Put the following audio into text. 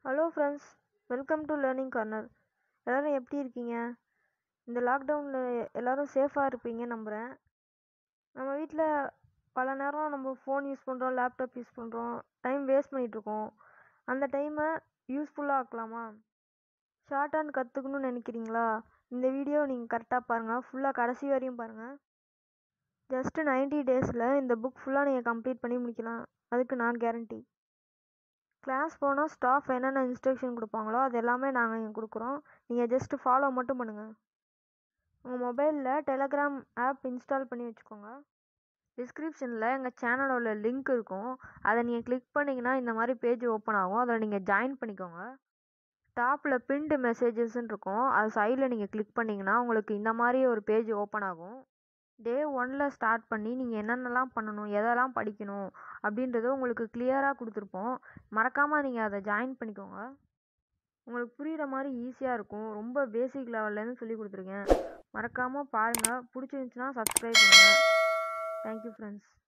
hello friends welcome to learning corner எல்லோரும் எப்படி இருக்கீங்க இந்த லாக்டவுனில் எல்லோரும் சேஃபாக இருப்பீங்கன்னு நம்புகிறேன் நம்ம வீட்டில் பல நேரம் நம்ம ஃபோன் யூஸ் பண்ணுறோம் லேப்டாப் யூஸ் பண்ணுறோம் டைம் வேஸ்ட் பண்ணிகிட்ருக்கோம் அந்த டைமை யூஸ்ஃபுல்லாக ஆக்கலாமா ஷார்ட் ஹேண்ட் கற்றுக்கணும்னு நினைக்கிறீங்களா இந்த வீடியோ நீங்கள் கரெக்டாக பாருங்கள் ஃபுல்லாக கடைசி வரையும் பாருங்கள் ஜஸ்ட்டு நைன்ட்டி டேஸில் இந்த புக் ஃபுல்லாக நீங்கள் கம்ப்ளீட் பண்ணி முடிக்கலாம் அதுக்கு நான் கேரண்டி கிளாஸ் போனால் ஸ்டாஃப் என்னென்ன இன்ஸ்ட்ரக்ஷன் கொடுப்பாங்களோ அது எல்லாமே நாங்கள் இங்கே கொடுக்குறோம் நீங்கள் ஜஸ்ட்டு ஃபாலோ மட்டும் பண்ணுங்கள் உங்கள் மொபைலில் டெலகிராம் ஆப் இன்ஸ்டால் பண்ணி வச்சுக்கோங்க டிஸ்கிரிப்ஷனில் எங்கள் சேனலோட லிங்க் இருக்கும் அதை நீங்கள் கிளிக் பண்ணிங்கன்னா இந்த மாதிரி பேஜ் ஓப்பன் ஆகும் அதில் நீங்கள் ஜாயின் பண்ணிக்கோங்க டாப்பில் பின்டு மெசேஜஸ்ன்னு இருக்கும் அது சைடில் நீங்கள் கிளிக் பண்ணிங்கன்னா உங்களுக்கு இந்த மாதிரி ஒரு பேஜ் ஓப்பன் ஆகும் டே ஒனில் ஸ்டார்ட் பண்ணி நீங்கள் என்னென்னலாம் பண்ணணும் எதெல்லாம் படிக்கணும் அப்படின்றத உங்களுக்கு கிளியராக கொடுத்துருப்போம் மறக்காமல் நீங்கள் அதை ஜாயின் பண்ணிக்கோங்க உங்களுக்கு புரிகிற மாதிரி ஈஸியாக இருக்கும் ரொம்ப பேசிக் லெவல்லேருந்து சொல்லி கொடுத்துருக்கேன் மறக்காமல் பாருங்கள் பிடிச்சிருந்துச்சின்னா சப்ஸ்கிரைப் பண்ணுங்கள் தேங்க்யூ ஃப்ரெண்ட்ஸ்